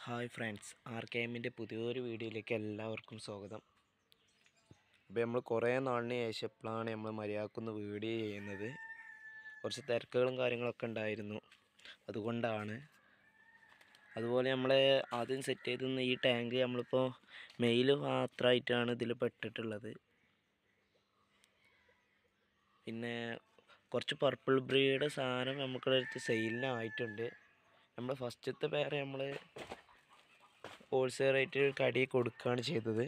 hi friends are K എമ്മിൻ്റെ പുതിയൊരു വീഡിയോയിലേക്ക് എല്ലാവർക്കും സ്വാഗതം അപ്പോൾ നമ്മൾ കുറേ നാളിന് ശേഷം ഇപ്പോഴാണ് നമ്മൾ മര്യാദക്കൊന്ന് വീഡിയോ ചെയ്യുന്നത് കുറച്ച് തിരക്കുകളും കാര്യങ്ങളൊക്കെ ഉണ്ടായിരുന്നു അതുകൊണ്ടാണ് അതുപോലെ നമ്മൾ ആദ്യം സെറ്റ് ചെയ്തിരുന്ന ഈ ടാങ്ക് നമ്മളിപ്പോൾ മെയിൽ മാത്രമായിട്ടാണ് ഇതിൽ പെട്ടിട്ടുള്ളത് പിന്നെ കുറച്ച് പർപ്പിൾ ബ്രീഡ് സാധനം നമുക്കുടെ അടുത്ത് സെയിലിനായിട്ടുണ്ട് നമ്മൾ ഫസ്റ്റത്തെ പേര് നമ്മൾ ഹോൾസെയിൽ റേറ്റ് കടി കൊടുക്കുകയാണ് ചെയ്തത്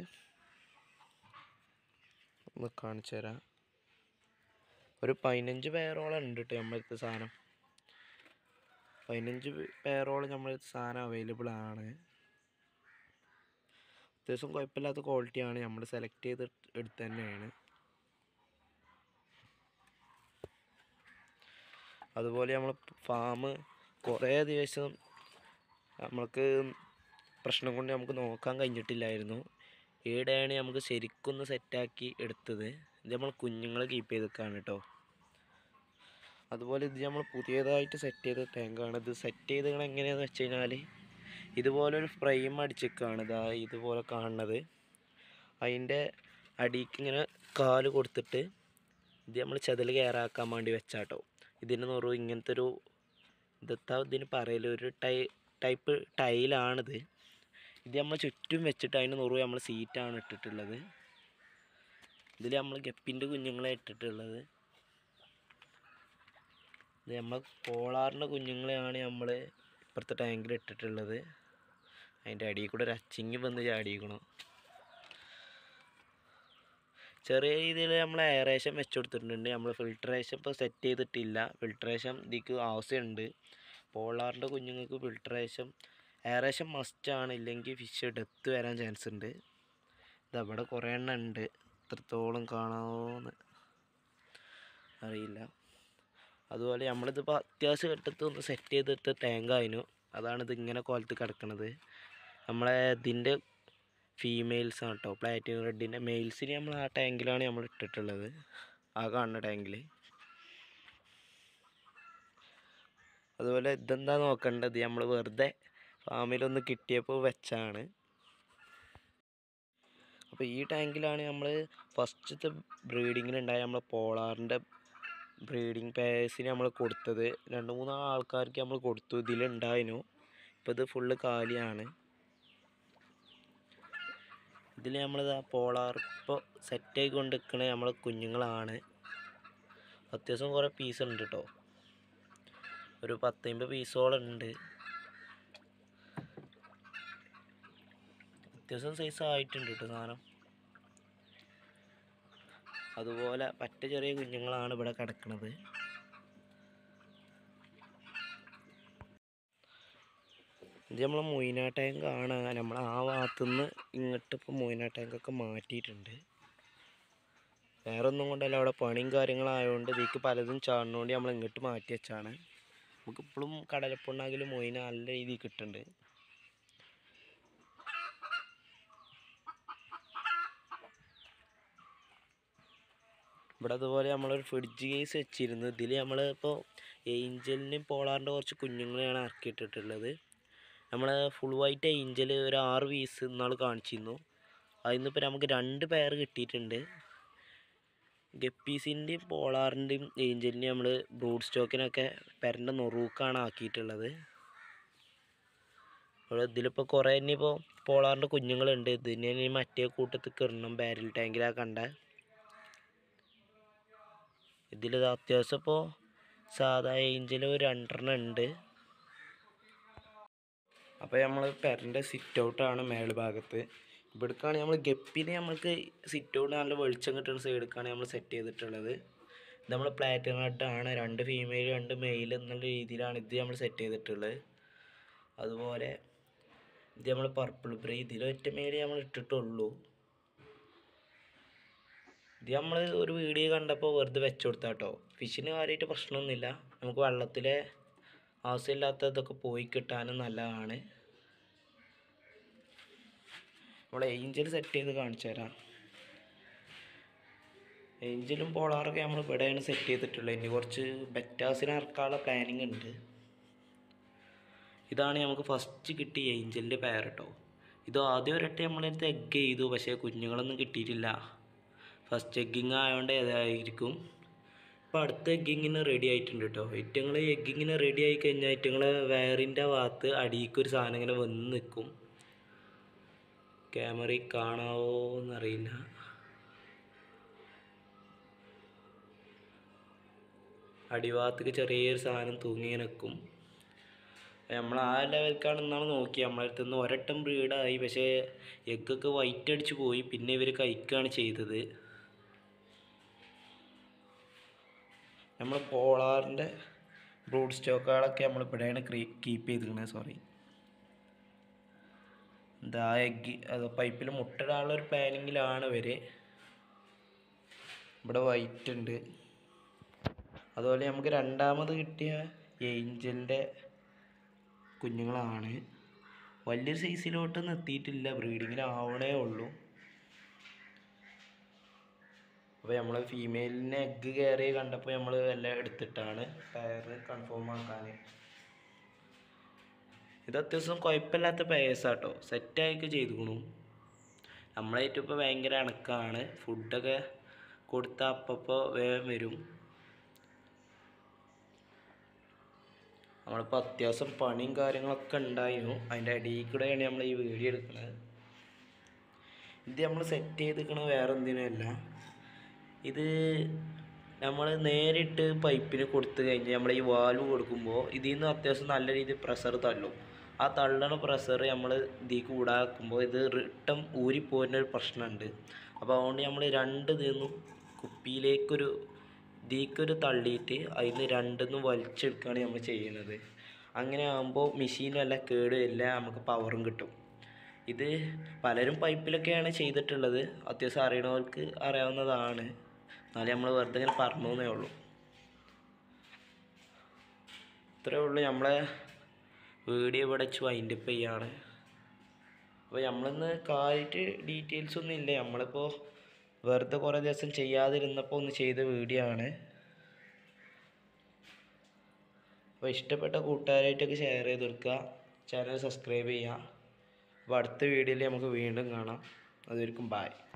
ഒന്ന് കാണിച്ചു തരാം ഒരു പതിനഞ്ച് പേരോളം ഉണ്ട് കേട്ടോ നമ്മളടുത്ത് സാധനം പതിനഞ്ച് പേരോളം നമ്മളടുത്ത് സാധനം അവൈലബിൾ ആണ് അത്യാവശ്യം കുഴപ്പമില്ലാത്ത ക്വാളിറ്റിയാണ് നമ്മൾ സെലക്ട് ചെയ്ത് എടുത്ത് തന്നെയാണ് അതുപോലെ നമ്മൾ ഫാം കുറേ ദിവസം നമ്മൾക്ക് പ്രശ്നം കൊണ്ട് നമുക്ക് നോക്കാൻ കഴിഞ്ഞിട്ടില്ലായിരുന്നു ഈടെയാണ് നമുക്ക് ശരിക്കൊന്ന് സെറ്റാക്കി എടുത്തത് ഇത് നമ്മൾ കുഞ്ഞുങ്ങളെ കീപ്പ് ചെയ്തൊക്കെയാണ് കേട്ടോ അതുപോലെ ഇത് നമ്മൾ പുതിയതായിട്ട് സെറ്റ് ചെയ്ത ടാങ്കാണ് ഇത് സെറ്റ് ചെയ്തത് എങ്ങനെയാണെന്ന് വെച്ച് കഴിഞ്ഞാൽ ഇതുപോലൊരു ഫ്രെയിം അടിച്ചിക്കാണ് ഇതാ ഇതുപോലെ കാണുന്നത് അതിൻ്റെ അടിക്ക് ഇങ്ങനെ കാല് കൊടുത്തിട്ട് ഇത് നമ്മൾ ചെതൽ കയറാക്കാൻ വേണ്ടി വെച്ചാട്ടോ ഇതിന് നിറവ് ഇങ്ങനത്തെ ഒരു ഇതെത്താ ഇതിന് പറയല് ഒരു ടൈ ടൈപ്പ് ടൈലാണിത് ഇത് നമ്മൾ ചുറ്റും വെച്ചിട്ട് അതിന് നിറവ് നമ്മൾ സീറ്റാണ് ഇട്ടിട്ടുള്ളത് ഇതിൽ നമ്മൾ ഗപ്പിൻ്റെ കുഞ്ഞുങ്ങളെ ഇട്ടിട്ടുള്ളത് ഇത് നമ്മൾ പോളാറിൻ്റെ കുഞ്ഞുങ്ങളെയാണ് നമ്മൾ ഇപ്പുറത്തെ ടാങ്കിൽ ഇട്ടിട്ടുള്ളത് അതിൻ്റെ അടിയിൽ കൂടെ ഒരു അച്ചിങ്ങി വന്ന് ചാടിയിരിക്കണം ചെറിയ രീതിയിൽ നമ്മൾ എയറേഷൻ വെച്ച് കൊടുത്തിട്ടുണ്ട് നമ്മൾ ഫിൽട്രേഷൻ ഇപ്പോൾ സെറ്റ് ചെയ്തിട്ടില്ല ഫിൽട്രേഷൻ ഇതിക്ക് ആവശ്യമുണ്ട് പോളാറിൻ്റെ കുഞ്ഞുങ്ങൾക്ക് ഫിൽട്രേഷൻ എയറേഷൻ മസ്റ്റാണ് ഇല്ലെങ്കിൽ ഫിഷ് ഡെത്ത് വരാൻ ചാൻസ് ഉണ്ട് ഇതവിടെ കുറേ എണ്ണം ഉണ്ട് എത്രത്തോളം കാണാമോന്ന് അറിയില്ല അതുപോലെ നമ്മളിതിപ്പോൾ അത്യാവശ്യ ഘട്ടത്തിൽ ഒന്ന് സെറ്റ് ചെയ്തിട്ട് ടാങ്ക് ആയിരുന്നു അതാണ് ഇതിങ്ങനെ കോലത്ത് കിടക്കുന്നത് നമ്മളെ ഇതിൻ്റെ ഫീമെയിൽസ് ആണ് കേട്ടോ പ്ലാറ്റിനം റെഡിൻ്റെ മെയിൽസിന് നമ്മൾ ആ ടാങ്കിലാണ് നമ്മൾ ഇട്ടിട്ടുള്ളത് ആ കാണുന്ന ടാങ്കിൽ അതുപോലെ ഇതെന്താ നോക്കേണ്ടത് നമ്മൾ വെറുതെ ഫാമിലൊന്ന് കിട്ടിയപ്പോൾ വെച്ചാണ് അപ്പോൾ ഈ ടാങ്കിലാണ് നമ്മൾ ഫസ്റ്റത്തെ ബ്രീഡിങ്ങിനുണ്ടായ നമ്മൾ പോളാറിൻ്റെ ബ്രീഡിങ് പേഴ്സിന് നമ്മൾ കൊടുത്തത് രണ്ട് മൂന്ന് ആൾക്കാർക്ക് നമ്മൾ കൊടുത്തു ഇതിലുണ്ടായിരുന്നു ഇപ്പോൾ ഇത് ഫുള്ള് കാലിയാണ് ഇതിൽ നമ്മളിത് പോളാർ ഇപ്പോൾ സെറ്റായി കൊണ്ട് നിൽക്കണ നമ്മളെ കുഞ്ഞുങ്ങളാണ് അത്യാവശ്യം കുറേ പീസ് ഉണ്ട് കേട്ടോ ഒരു പത്തമ്പത് പീസോളം ഉണ്ട് അത്യാവശ്യം സൈസ് ആയിട്ടുണ്ട് കേട്ടോ സാധനം അതുപോലെ പറ്റ ചെറിയ കുഞ്ഞുങ്ങളാണ് ഇവിടെ കിടക്കുന്നത് ഇത് നമ്മൾ മൊയ്ന ടാങ്കാണ് നമ്മൾ ആ ഭാഗത്തുനിന്ന് ഇങ്ങോട്ട് ഇപ്പോൾ മൊയ്ന ടാങ്കൊക്കെ മാറ്റിയിട്ടുണ്ട് വേറെ ഒന്നും കൊണ്ടല്ല അവിടെ പണിയും കാര്യങ്ങളായതുകൊണ്ട് ഇതിക്ക് പലതും ചാടുന്നതുകൊണ്ട് നമ്മൾ ഇങ്ങോട്ട് മാറ്റി വെച്ചാണ് നമുക്ക് ഇപ്പോഴും കടലപ്പൊണ്ണാകിലും മൊയ്ന നല്ല രീതിയിൽ കിട്ടുന്നുണ്ട് ഇവിടെ അതുപോലെ നമ്മളൊരു ഫ്രിഡ്ജ് കേസ് വെച്ചിരുന്നു ഇതിൽ നമ്മൾ ഇപ്പോൾ ഏഞ്ചലിനും പോളാറിൻ്റെ കുറച്ച് കുഞ്ഞുങ്ങളെയാണ് ഇറക്കിയിട്ടിട്ടുള്ളത് നമ്മൾ ഫുൾ വൈറ്റ് ഏഞ്ചൽ ഒരു ആറ് പീസ് ഇന്നാൾ കാണിച്ചിരുന്നു അതിൽ നിന്നിപ്പോൾ നമുക്ക് രണ്ട് പെയർ കിട്ടിയിട്ടുണ്ട് ഗപ്പീസിൻ്റെയും പോളാറിൻ്റെയും ഏഞ്ചലിൻ്റെയും നമ്മൾ ബ്രൂഡ് സ്റ്റോക്കിനൊക്കെ പെരൻ്റെ നൊറൂക്കാണ് ആക്കിയിട്ടുള്ളത് ഇവിടെ ഇതിലിപ്പോൾ കുറേ ഇനിയിപ്പോൾ പോളാറിൻ്റെ കുഞ്ഞുങ്ങളുണ്ട് ഇതിനെ ഇനി മറ്റേ കൂട്ടത്തിൽ കിടണം ബാരൽ ടാങ്കിലാണ് കണ്ട ഇതിൽ അത്യാവശ്യം ഇപ്പോൾ സാധാ ഏഞ്ചൽ ഒരു രണ്ടെണ്ണം ഉണ്ട് അപ്പോൾ നമ്മൾ പെരൻ്റെ സിറ്റ് ഔട്ടാണ് മേൽഭാഗത്ത് ഇവിടേക്കാണ് നമ്മൾ ഗപ്പിനെ നമ്മൾക്ക് സിറ്റ് ഔട്ട് നല്ല വെളിച്ചം കിട്ടുന്ന സൈഡിലേക്കാണ് നമ്മൾ സെറ്റ് ചെയ്തിട്ടുള്ളത് ഇത് നമ്മൾ പ്ലാറ്റിനം ആണ് രണ്ട് ഫീമെയിൽ രണ്ട് മെയിൽ എന്നുള്ള രീതിയിലാണ് ഇത് നമ്മൾ സെറ്റ് ചെയ്തിട്ടുള്ളത് അതുപോലെ ഇത് നമ്മൾ പർപ്പിൾ ബ്രേ ഇതിൽ ഒറ്റ മെയിൽ നമ്മൾ ഇട്ടിട്ടുള്ളൂ ഇത് നമ്മൾ ഒരു വീഡിയോ കണ്ടപ്പോൾ വെറുതെ വെച്ചു കൊടുത്താ കേട്ടോ ഫിഷിന് കാര്യമായിട്ട് പ്രശ്നമൊന്നുമില്ല നമുക്ക് വെള്ളത്തിലെ ആവശ്യമില്ലാത്തതൊക്കെ പോയി കിട്ടാനും നല്ലതാണ് നമ്മൾ ഏഞ്ചൽ സെറ്റ് ചെയ്ത് കാണിച്ചു തരാം ഏഞ്ചലും പോളാറൊക്കെ നമ്മൾ ഇവിടെയാണ് സെറ്റ് ചെയ്തിട്ടുള്ളത് ഇനി കുറച്ച് ബെറ്റാസിനെ ഇറക്കാനുള്ള പ്ലാനിങ് ഉണ്ട് ഇതാണ് നമുക്ക് ഫസ്റ്റ് കിട്ടിയ ഏഞ്ചലിൻ്റെ പെയർ കേട്ടോ ഇത് ആദ്യം ഒരട്ടെ നമ്മളടുത്ത് എഗ് ചെയ്തു പക്ഷേ കുഞ്ഞുങ്ങളൊന്നും കിട്ടിയിട്ടില്ല ഫസ്റ്റ് എഗ്ഗിങ് ആയതുകൊണ്ട് ഏതായിരിക്കും ഇപ്പോൾ അടുത്ത എഗ്ഗിങ്ങിന് റെഡി ആയിട്ടുണ്ട് കേട്ടോ ഇറ്റങ്ങൾ എഗ്ഗിങ്ങിന് റെഡി ആയി കഴിഞ്ഞാൽ ഇറ്റങ്ങൾ വയറിൻ്റെ ഭാഗത്ത് അടിയിലേക്ക് ഒരു സാധനം ഇങ്ങനെ വന്ന് നിൽക്കും ക്യാമറയിൽ കാണാവോ എന്നറിയില്ല അടിഭാഗത്തേക്ക് ചെറിയൊരു സാധനം തൂങ്ങി നിൽക്കും നമ്മൾ ആ ലെവൽക്കാണെന്നാണ് നോക്കി നമ്മളെ അടുത്ത് നിന്ന് ഒരട്ടം ബ്രീഡായി പക്ഷേ എഗ്ഗൊക്കെ വൈറ്റ് അടിച്ച് പോയി പിന്നെ ഇവർ കഴിക്കുകയാണ് ചെയ്തത് നമ്മൾ പോളാറിൻ്റെ ബ്രൂഡ് സ്റ്റോക്കുകളൊക്കെ നമ്മൾ ഇവിടെയാണ് കീപ്പ് ചെയ്തിരിക്കുന്നത് സോറി എന്താ എഗ്ഗ് അത് പൈപ്പിൽ മുട്ടയിടാനുള്ള ഒരു പ്ലാനിങ്ങിലാണ് ഇവർ ഇവിടെ വൈറ്റ് ഉണ്ട് അതുപോലെ നമുക്ക് രണ്ടാമത് കിട്ടിയ ഏഞ്ചലിൻ്റെ കുഞ്ഞുങ്ങളാണ് വലിയൊരു സൈസിലോട്ടൊന്നും എത്തിയിട്ടില്ല ബ്രീഡിങ്ങിലാവണേ ഉള്ളൂ അപ്പോൾ നമ്മൾ ഫീമെയിലിനെ എഗ്ഗ് കയറി കണ്ടപ്പോൾ നമ്മൾ എല്ലാം എടുത്തിട്ടാണ് പെയർ കൺഫേം ആക്കാൻ ഇത് അത്യാവശ്യം കുഴപ്പമില്ലാത്ത പേഴ്സാട്ടോ സെറ്റായൊക്കെ ചെയ്തുക്കണു നമ്മളായിട്ട് ഇപ്പോൾ ഭയങ്കര ഇണക്കാണ് ഫുഡൊക്കെ കൊടുത്താൽ അപ്പോൾ വേഗം വരും നമ്മളിപ്പോൾ അത്യാവശ്യം പണിയും കാര്യങ്ങളൊക്കെ ഉണ്ടായിരുന്നു അതിൻ്റെ അടിയിൽ കൂടെയാണ് നമ്മൾ ഈ വീഡിയോ എടുക്കുന്നത് ഇത് നമ്മൾ സെറ്റ് ചെയ്തിരിക്കണത് വേറെ എന്തിനുമല്ല ഇത് നമ്മൾ നേരിട്ട് പൈപ്പിന് കൊടുത്തു കഴിഞ്ഞാൽ നമ്മൾ ഈ വാൽവ് കൊടുക്കുമ്പോൾ ഇതിൽ നിന്ന് അത്യാവശ്യം നല്ല രീതിയിൽ പ്രഷർ തള്ളും ആ തള്ളണ പ്രഷർ നമ്മൾ ഇതിൽ കൂടാക്കുമ്പോൾ ഇത് റിട്ടം ഊരിപ്പോരുന്ന ഒരു പ്രശ്നമുണ്ട് അപ്പോൾ അതുകൊണ്ട് നമ്മൾ രണ്ട് ഇതിൽ നിന്നും കുപ്പിയിലേക്കൊരു ഇതിലേക്കൊരു തള്ളിയിട്ട് അതിൽ നിന്ന് രണ്ടിന്ന് വലിച്ചെടുക്കുകയാണ് നമ്മൾ ചെയ്യുന്നത് അങ്ങനെ ആകുമ്പോൾ മെഷീനും എല്ലാം കേട് വരില്ല നമുക്ക് പവറും കിട്ടും ഇത് പലരും പൈപ്പിലൊക്കെയാണ് ചെയ്തിട്ടുള്ളത് അത്യാവശ്യം അറിയണവർക്ക് അറിയാവുന്നതാണ് എന്നാലും നമ്മൾ വെറുതെ ഇങ്ങനെ പറഞ്ഞു എന്നേ ഉള്ളൂ ഇത്രയേ ഉള്ളൂ നമ്മളെ വീഡിയോ ഇവിടെ വെച്ച് വൈൻഡപ്പ് ചെയ്യാണ് അപ്പോൾ നമ്മളിന്ന് കാര്യമായിട്ട് ഡീറ്റെയിൽസ് ഒന്നും ഇല്ല നമ്മളിപ്പോൾ വെറുതെ കുറേ ദിവസം ചെയ്യാതിരുന്നപ്പോൾ ഒന്ന് ചെയ്ത വീഡിയോ ആണ് അപ്പോൾ ഇഷ്ടപ്പെട്ട കൂട്ടുകാരായിട്ടൊക്കെ ഷെയർ ചെയ്ത് കൊടുക്കുക ചാനൽ സബ്സ്ക്രൈബ് ചെയ്യുക അപ്പോൾ അടുത്ത വീഡിയോയിൽ നമുക്ക് വീണ്ടും കാണാം അതുവരെക്കും ബായ്